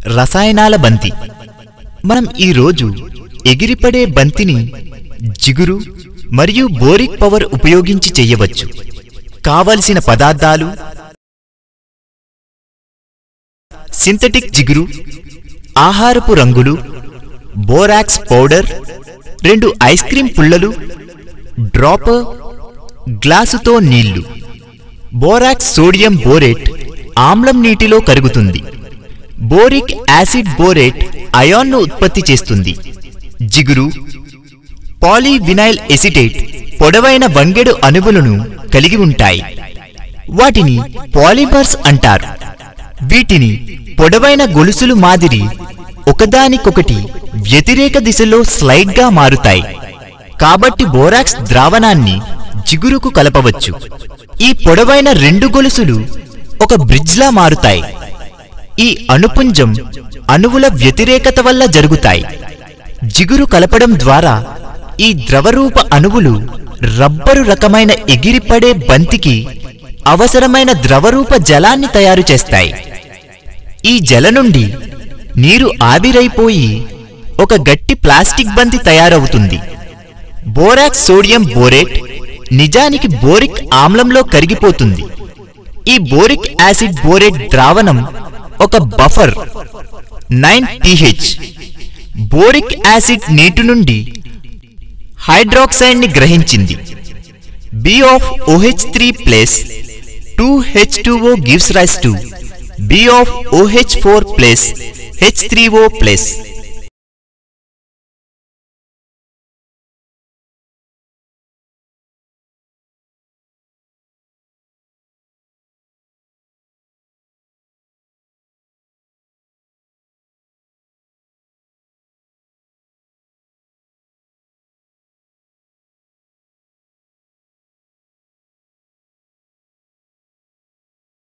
రసాయనాల బంతి మనం ఈరోజు ఎగిరిపడే బంతిని జిగురు మరియు బోరిక్ పవర్ ఉపయోగించి చెయ్యవచ్చు కావలసిన పదార్థాలు సింథటిక్ జిగురు ఆహారపు రంగులు బోరాక్స్ పౌడర్ రెండు ఐస్ క్రీం పుల్లలు డ్రాపర్ గ్లాసుతో నీళ్లు బోరాక్స్ సోడియం బోరేట్ ఆమ్లం నీటిలో కరుగుతుంది బోరిక్ యాసిడ్ బోరేట్ అయాన్ను ఉత్పత్తి చేస్తుంది జిగురు పాలీవినైల్ ఎసిటేట్ పొడవైన వంగెడు అణువులను కలిగి ఉంటాయి వాటిని పాలిమర్స్ అంటారు వీటిని పొడవైన గొలుసులు మాదిరి ఒకదానికొకటి వ్యతిరేక దిశలో స్లైడ్గా మారుతాయి కాబట్టి బోరాక్స్ ద్రావణాన్ని జిగురుకు కలపవచ్చు ఈ పొడవైన రెండు గొలుసులు ఒక బ్రిడ్జ్లా మారుతాయి ఈ అణుపుంజం అణువుల వ్యతిరేకత వల్ల జరుగుతాయి జిగురు కలపడం ద్వారా ఈ ద్రవరూప అణువులు రబ్బరు రకమైన ఎగిరిపడే బంతికి అవసరమైన ద్రవరూప జలాన్ని తయారు చేస్తాయి ఈ జల నుండి నీరు ఆవిరైపోయి ఒక గట్టి ప్లాస్టిక్ బంతి తయారవుతుంది బోరాక్స్ సోడియం బోరేట్ నిజానికి బోరిక్ ఆమ్లంలో కరిగిపోతుంది ఈ బోరిక్ యాసిడ్ బోరేట్ ద్రావణం ఒక బఫర్ నైన్ టీహెచ్ బోరిక్ యాసిడ్ నీటి నుండి హైడ్రాక్సైడ్ ని గ్రహించింది B of O H three plus two H two O gives rise to B of O H four plus H three O plus